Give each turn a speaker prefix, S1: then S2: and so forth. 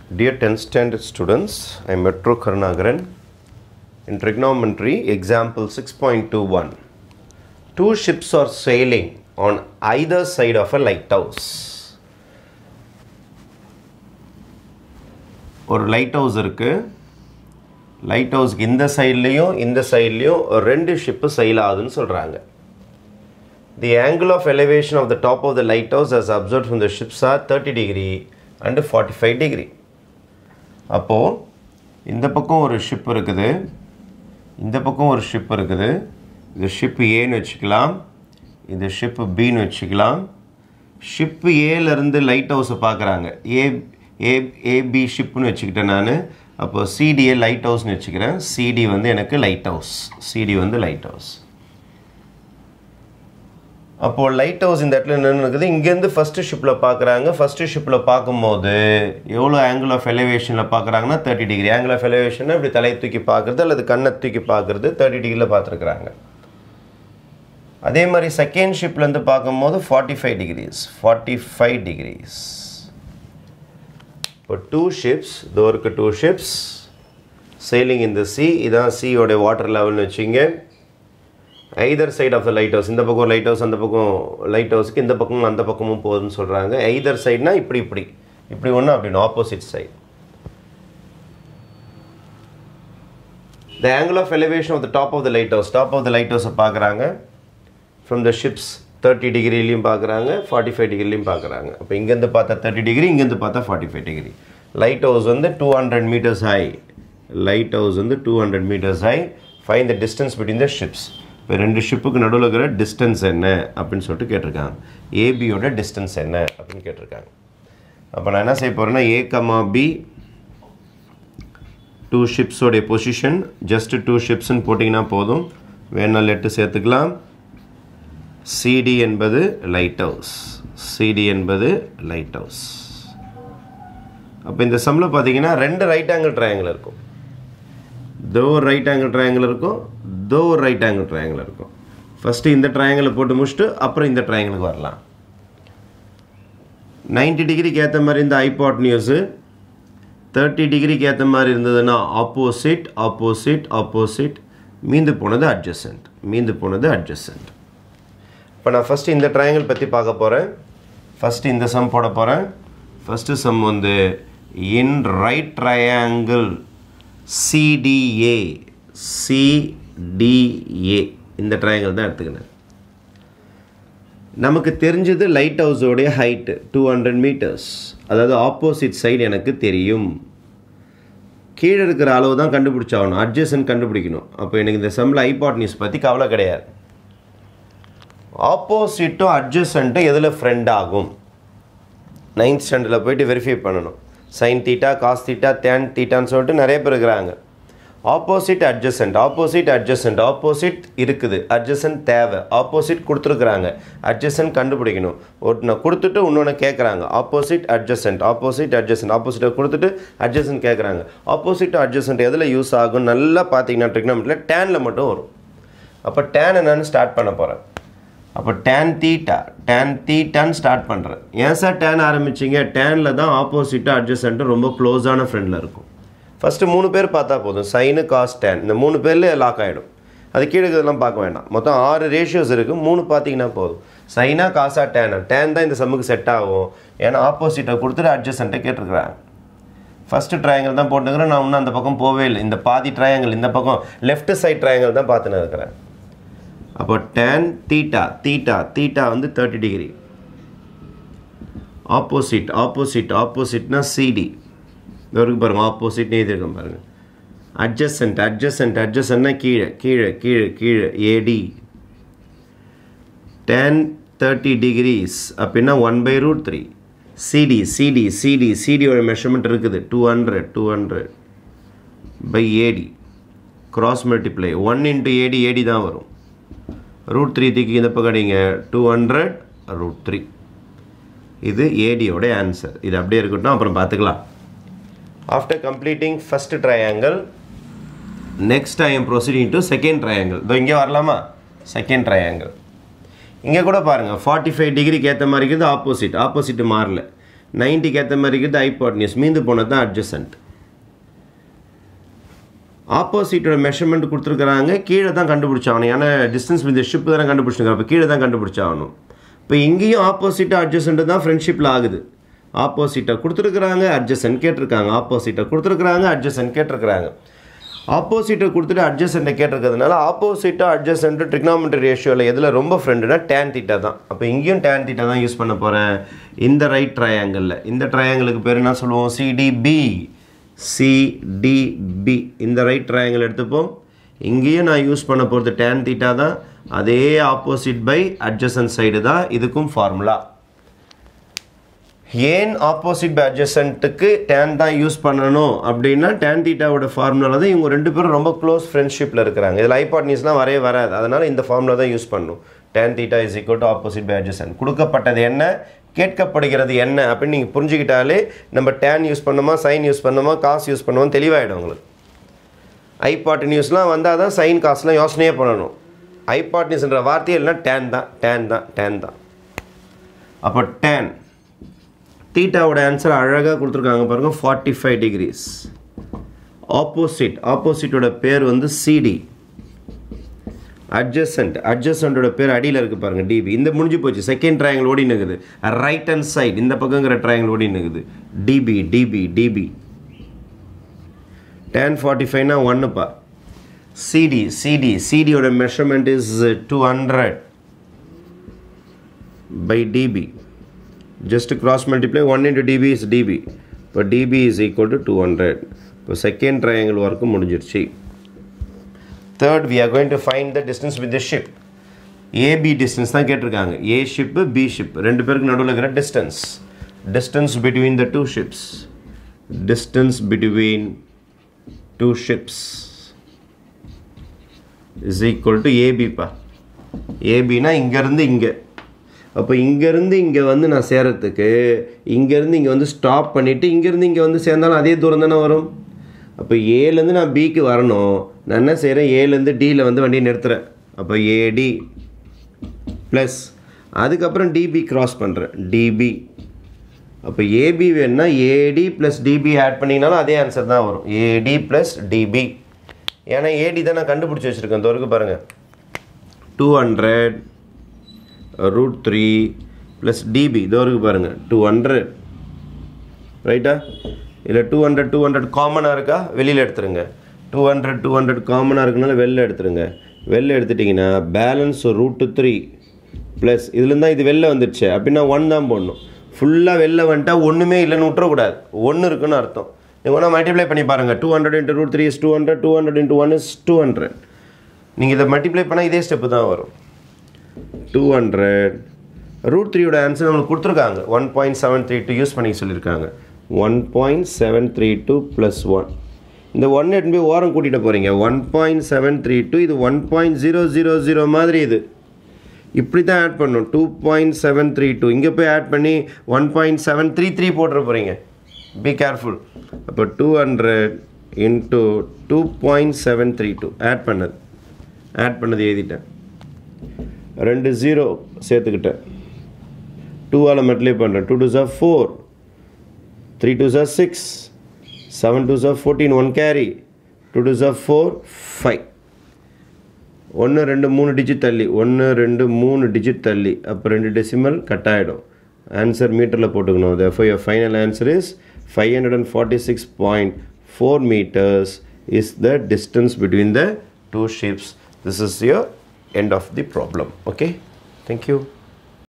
S1: Dear 10th standard students, I am Metro Karnagaran. In trigonometry, example 6.21. Two ships are sailing on either side of a lighthouse. ஒரு lighthouse இருக்குது லைட் ஹவுஸ்க்கு இந்த சைட்லேயும் இந்த சைட்லேயும் ரெண்டு ஷிப்பு சைல் ஆகுதுன்னு சொல்கிறாங்க the angle of elevation of the top of the lighthouse as observed from the ships are thirty degree and forty five degree அப்போது இந்த பக்கம் ஒரு ஷிப் இருக்குது இந்த பக்கம் ஒரு ஷிப் இருக்குது இது ஷிப் ஏன்னு வச்சுக்கலாம் இது ஷிப் பின்னு வச்சுக்கலாம் ஷிப் ஏலேருந்து லைட் ஹவுஸை பார்க்குறாங்க ஏ ஏ ஏபி ஷிப்னு வச்சுக்கிட்டேன் நான் அப்போ சிடிஏ லைட் ஹவுஸ்னு வச்சுக்கிறேன் சிடி வந்து எனக்கு லைட் ஹவுஸ் சிடி வந்து லைட் ஹவுஸ் அப்போது லைட் ஹவுஸ் இந்த இடத்துல நின்று இருக்குது இங்கேருந்து ஃபஸ்ட்டு ஷிப்பில் பார்க்குறாங்க ஃபஸ்ட்டு ஷிப்பில் பார்க்கும்போது எவ்வளோ ஆங்கிள் ஆஃப் எலிவேஷனில் பார்க்குறாங்கன்னா தேர்ட்டி டிகிரி ஆங்கிள் ஆஃப் எலிவேஷன்னா இப்படி தலையை தூக்கி பார்க்குறது அல்லது கண்ணை தூக்கி பார்க்குறது தேர்ட்டி டிகிரியில் பார்த்துருக்குறாங்க அதே மாதிரி செகண்ட் ஷிப்லேருந்து பார்க்கும்போது forty five degrees forty five degrees இப்போ டூ ஷிப்ஸ் இதோ இருக்குது டூ ஷிப்ஸ் சைலிங் இந்த சி இதான் சியோடைய வாட்டர் லெவல்னு வச்சுங்க either side of the lighthouse இந்த பக்கம் லைட் ஹவுஸ் அந்த பக்கம் லைட் ஹவுஸ்க்கு இந்த பக்கமும் அந்த பக்கமும் போகுதுன்னு சொல்கிறாங்க ஐதர் சைட்னா இப்படி இப்படி இப்படி ஒன்று அப்படின்னு opposite side the angle of elevation of the top of the lighthouse top of the லைட் ஹவுஸை பார்க்குறாங்க ஃப்ரம் த ஷிப்ஸ் தேர்ட்டி டிகிரிலையும் பார்க்குறாங்க ஃபார்ட்டி ஃபைவ் டிகிரிலையும் பார்க்குறாங்க அப்போ இங்கேருந்து பார்த்தா தேர்ட்டி டிகிரி இங்கேருந்து பார்த்தா forty five degree lighthouse வந்து two hundred metres high lighthouse வந்து two hundred metres high fine the distance between the ships இப்போ ரெண்டு ஷிப்புக்கு நடுவில் இருக்கிற டிஸ்டன்ஸ் என்ன அப்படின்னு சொல்லிட்டு கேட்டிருக்காங்க ஏபியோட டிஸ்டன்ஸ் என்ன அப்படின்னு கேட்டிருக்காங்க அப்போ நான் என்ன செய்ய போகிறேன்னா ஏ கமா பி டூ ஷிப்ஸோடைய பொசிஷன் ஜஸ்ட் டூ ஷிப்ஸ்ன்னு போட்டிங்கன்னா போதும் வேணா லெட்டு சேர்த்துக்கலாம் சிடி என்பது லைட் ஹவுஸ் சிடி என்பது லைட் ஹவுஸ் அப்போ இந்த சம்மில் பார்த்தீங்கன்னா ரெண்டு ரைட் ஆங்கிள் ட்ரையாங்கிள் இருக்கும் தோ ஒரு ரைட் ஆங்கிள் ட்ரையாங்கிள் இருக்கும் தோ ஒரு ரைட் ஆங்கிள் ட்ரையாங்கிள் இருக்கும் ஃபஸ்ட்டு இந்த ட்ரையாங்கிளை போட்டு முடிச்சுட்டு அப்புறம் இந்த ட்ரையாங்கிளுக்கு வரலாம் நைன்டி டிகிரிக்கு ஏற்ற மாதிரி இந்த ஐபாட் நியூஸு தேர்ட்டி டிகிரிக்கு ஏற்ற மாதிரி இருந்ததுன்னா ஆப்போசிட் ஆப்போசிட் ஆப்போசிட் மீந்து போனது அட்ஜசன்ட் மீந்து போனது அட்ஜசன்ட் இப்போ நான் ஃபஸ்ட்டு இந்த ட்ரையாங்கிள் பற்றி பார்க்க போகிறேன் ஃபஸ்ட்டு இந்த சம் போட போகிறேன் ஃபஸ்ட்டு சம் வந்து in right triangle CDA CDA இந்த ட்ரையாங்கிள் தான் எடுத்துக்கினேன் நமக்கு தெரிஞ்சது லைட் ஹவுஸோடைய ஹைட்டு டூ ஹண்ட்ரட் மீட்டர்ஸ் அதாவது ஆப்போசிட் சைடு எனக்கு தெரியும் கீழே இருக்கிற அளவு தான் கண்டுபிடிச்சாகணும் அட்ஜஸ்டன் கண்டுபிடிக்கணும் அப்போ எனக்கு இந்த செம்மில் ஐபாட் நியூஸ் பற்றி கவலை கிடையாது ஆப்போசிட்டும் அட்ஜஸ்டண்ட்டும் எதில் ஃப்ரெண்ட் ஆகும் நைன்த் ஸ்டாண்டர்டில் போயிட்டு வெரிஃபை பண்ணணும் sin theta cos theta tan தீட்டான்னு சொல்லிட்டு நிறைய பேர் இருக்கிறாங்க opposite adjacent opposite adjacent opposite இருக்குது அட்ஜசன்ட் தேவை ஆப்போசிட் கொடுத்துருக்குறாங்க அட்ஜசன்ட் கண்டுபிடிக்கணும் ஒன்று கொடுத்துட்டு இன்னொன்று கேட்குறாங்க ஆப்போசிட் அட்ஜசன்ட் ஆப்போசிட் அட்ஜசன்ட் ஆப்போசிட்டை கொடுத்துட்டு அட்ஜசன்ட் கேட்குறாங்க ஆப்போசிட் அட்ஜசன்ட் எதில் யூஸ் ஆகும் நல்லா பார்த்தீங்கன்னா ட்ரிக்னாமெட்ரியில் டேனில் மட்டும் வரும் அப்போ டேன் என்னன்னு ஸ்டார்ட் பண்ண போகிறேன் அப்போ டேன் தீட்டா டேன் தீட்டான்னு ஸ்டார்ட் பண்ணுறேன் ஏன் சார் டேன் ஆரம்பிச்சிங்க டேனில் தான் ஆப்போசிட்டாக அட்ஜஸ்டண்ட்டு ரொம்ப க்ளோஸான ஃப்ரெண்டில் இருக்கும் ஃபஸ்ட்டு மூணு பேர் பார்த்தா போதும் சைனு காஸ் டேன் இந்த மூணு பேரில் லாக் ஆகிடும் அது கீழே இதெல்லாம் பார்க்க வேண்டாம் மொத்தம் ஆறு ரேஷியோஸ் இருக்குது மூணு பார்த்தீங்கன்னா போதும் சைனா காசா டேனா டேன் தான் இந்த சம்முக்கு செட் ஆகும் ஏன்னா ஆப்போசிட்டை கொடுத்துட்டு அட்ஜஸ்டண்ட்டை கேட்டிருக்கிறாங்க ஃபஸ்ட்டு ட்ரையாங்கிள் தான் போட்டுக்கிறேன் நான் இன்னும் அந்த பக்கம் போவே இல்லை இந்த பாதி ட்ரையாங்கிள் இந்த பக்கம் லெஃப்ட் சைட் ட்ரையாங்கிள் தான் பார்த்துன்னு இருக்கிறேன் அப்போ டேன் தீட்டா தீட்டா தீட்டா வந்து தேர்ட்டி டிகிரி ஆப்போசிட் ஆப்போசிட் ஆப்போசிட்னா சிடி இருக்கு பாருங்கள் ஆப்போசிட் எழுதியிருக்கேன் பாருங்கள் அட்ஜசன்ட் அட்ஜசன்ட் அட்ஜசன்ட்னா கீழே கீழே கீழே கீழே ஏடி டென் தேர்ட்டி டிகிரிஸ் அப்படின்னா one by root three CD CD CD சிடியோட மெஷர்மெண்ட் இருக்குது two hundred two hundred by AD cross multiply one into AD AD தான் வரும் ரூட் த்ரீ தீக்கு இந்த பக்கம் அடிங்க டூ ஹண்ட்ரட் ரூட் த்ரீ இது ஏடியோட ஆன்சர் இது அப்படியே இருக்கட்டும் அப்புறம் பார்த்துக்கலாம் after completing first triangle next I am proceeding to second triangle இதோ இங்கே வரலாமா செகண்ட் ட்ரையாங்கிள் இங்கே கூட பாருங்கள் ஃபார்ட்டி ஃபைவ் டிகிரிக்கு ஏற்ற மாதிரி இருக்குது ஆப்போசிட் ஆப்போசிட் மாறல நைன்ட்டிக்கு ஏற்ற மாதிரி இருக்கிறது ஐபாட்னியஸ் மீந்து போனது தான் அட்ஜசன்ட் ஆப்போசிட்டோட மெஷர்மெண்ட் கொடுத்துருக்குறாங்க கீழே தான் கண்டுபிடிச்சாகணும் ஏன்னா டிஸ்டன்ஸ் வித் ஷிப் தானே கண்டுபிடிச்சிருக்காங்க அப்போ கீழே தான் கண்டுபிடிச்சாகணும் இப்போ இங்கேயும் ஆப்போசிட்டாக அட்ஜசன்ட் தான் ஃப்ரெண்ட்ஷிப்பில் ஆகுது ஆப்போசிட்டாக கொடுத்துருக்குறாங்க அட்ஜசன்ட் கேட்டிருக்காங்க ஆப்போசிட்டாக கொடுத்துருக்குறாங்க அட்ஜசன்ட் கேட்டிருக்கிறாங்க ஆப்போசிட்டை கொடுத்துட்டு அட்ஜசண்ட்டை கேட்டிருக்கிறதுனால ஆப்போசிட்டாக அட்ஜசன்ட் ட்ரிக்னாமெட்ரி ரேஷியோவில் எதில் ரொம்ப ஃப்ரெண்டுனா டேன் தீட்டா தான் அப்போ இங்கேயும் டேன் தீட்டா தான் யூஸ் பண்ண போகிறேன் இந்த ரைட் ட்ரையாங்கிளில் இந்த ட்ரையாங்கிளுக்கு பேர் என்ன சொல்லுவோம் சிடிபி சிடிபி இந்த ரைட் ட்ரையாங்கிள் எடுத்துப்போம் இங்கேயும் நான் யூஸ் பண்ண போகிறது டேன் தீட்டா தான் அதே ஆப்போசிட் பை அட்ஜசன்ட் சைடு தான் இதுக்கும் ஃபார்முலா ஏன் ஆப்போசிட் பை அட்ஜசன்ட்டுக்கு டேன் தான் யூஸ் பண்ணணும் அப்படின்னா டேன் தீட்டாவோட ஃபார்முலா தான் இவங்க ரெண்டு பேரும் ரொம்ப க்ளோஸ் ஃப்ரெண்ட்ஷிப்பில் இருக்கிறாங்க இதில் ஐபாட்னிஸ்லாம் வரவே வராது அதனால் இந்த ஃபார்முலா தான் யூஸ் பண்ணணும் tan theta is equal to opposite by adjacent கொடுக்கப்பட்டது என்ன கேட்கப்படுகிறது என்ன அப்படின்னு நீங்கள் புரிஞ்சுக்கிட்டாலே நம்ம டேன் யூஸ் பண்ணுமா சைன் யூஸ் பண்ணுமா காசு யூஸ் பண்ணுவோம் தெளிவாகிடும் உங்களுக்கு ஐபாட்னியூஸ்லாம் வந்தால் தான் சைன் காசுலாம் யோசனையே பண்ணணும் ஐபாட்னிஸ்ன்ற வார்த்தையே இல்லைன்னா டேன் தான் டேன் தான் டேன் தான் அப்போ டேன் தீட்டாவோட ஆன்சர் அழகாக கொடுத்துருக்காங்க பாருங்கள் ஃபார்ட்டி ஃபைவ் டிகிரிஸ் ஆப்போசிட் ஆப்போசிட்டோட பேர் வந்து சிடி அட்ஜசன்ட் அட்ஜசன்ட்டோட பேர் அடியில் இருக்குது பாருங்கள் டிபி இந்த முடிஞ்சு போச்சு செகண்ட் ட்ரையாங்கிள் ஓடி நிற்குது ரைட் ஹேண்ட் சைடு இந்த பக்கங்கிற ட்ரையாங்கிள் ஓடி நிற்குது DB DB DB tan forty ஃபைவ்னா ஒன்றுப்பா சிடி சிடி சிடியோட measurement is two hundred by DB just cross multiply 1 into dB is dB இப்போ dB is equal to 200 இப்போ செகண்ட் ட்ரையாங்கிள் ஒர்க்கு முடிஞ்சிருச்சு third we are going to find the distance with the ship AB distance தான் கேட்டிருக்காங்க ஏ ship B ship ரெண்டு பேருக்கு நடுவில் இருக்கிற distance distance between the two ships distance between two ships is equal to ஏபிப்பா ஏபினா இங்கேருந்து இங்கே அப்போ இங்கேருந்து இங்கே வந்து நான் சேரத்துக்கு இங்கேருந்து இங்கே வந்து ஸ்டாப் பண்ணிவிட்டு இங்கேருந்து இங்கே வந்து சேர்ந்தாலும் அதே தூரம் தானே வரும் அப்போ ஏலேருந்து நான் பிக்கு வரணும் நான் என்ன செய்கிறேன் ஏலேருந்து டியில் வந்து வண்டியை நிறுத்துகிறேன் அப்போ ஏடி ப்ளஸ் அதுக்கப்புறம் டிபி க்ராஸ் பண்ணுறேன் டிபி அப்போ ஏபி வேணுன்னா ஏடி ப்ளஸ் டிபி ஆட் பண்ணிங்கனாலும் அதே ஆன்சர் தான் வரும் ஏடி ப்ளஸ் டிபி ஏன்னா ஏடி தான் நான் கண்டுபிடிச்சி வச்சுருக்கேன் தோருக்கு பாருங்கள் two hundred root three plus DB இதோ இருக்கு பாருங்கள் டூ ஹண்ட்ரட் ரைட்டா இல்லை டூ ஹண்ட்ரட் டூ ஹண்ட்ரட் காமனாக இருக்கா வெளியில் எடுத்துருங்க டூ ஹண்ட்ரட் டூ ஹண்ட்ரட் காமனாக இருக்குனால வெளில எடுத்துருங்க வெளில எடுத்துட்டிங்கன்னா பேலன்ஸ் ரூட்டு த்ரீ ப்ளஸ் இதுலேருந்து தான் இது வெளில வந்துடுச்சு அப்படின்னா ஒன் தான் போடணும் ஃபுல்லாக வெளில வந்துட்டா ஒன்றுமே இல்லைன்னு விட்டுறக்கூடாது ஒன்று இருக்குன்னு அர்த்தம் நீங்கள் ஒன்றா மல்டிப்ளை பண்ணி பாருங்கள் two hundred into root three is two hundred two hundred into one is two hundred நீங்கள் இதை மல்டிப்ளை பண்ணால் இதே ஸ்டெப்பு தான் வரும் டூ ஹண்ட்ரட் ரூட் த்ரீயோட ஆன்சர் நம்மளுக்கு கொடுத்துருக்காங்க one point seven three two use பண்ணி சொல்லியிருக்காங்க one point seven three two plus one இந்த ஒன் எட்டு போய் ஓரம் கூட்டிகிட்டு போகிறீங்க one point seven three two இது one point zero zero zero மாதிரி இது இப்படி தான் ஆட் பண்ணும் two point seven three two இங்கே போய் ஆட் பண்ணி one point seven three three போட்டுற போகிறீங்க பி கேர்ஃபுல் அப்போ two hundred into two point seven three two add பண்ணது ஆட் பண்ணது எழுதிட்டேன் ரெண்டு ஜீரோ சேர்த்துக்கிட்டேன் டூவால் மல்டிப்ளை பண்ணுறேன் two two are four three two are six seven two are fourteen one carry two two are four five ஒன்று ரெண்டு மூணு டிஜிட் தள்ளி ஒன்று ரெண்டு மூணு டிஜிட் தள்ளி அப்போ ரெண்டு டெசிமல் கட் ஆகிடும் ஆன்சர் மீட்டரில் போட்டுக்கணும் therefore your final answer is five hundred and forty six point four meters is the distance between the two ships this is your end of the problem okay thank you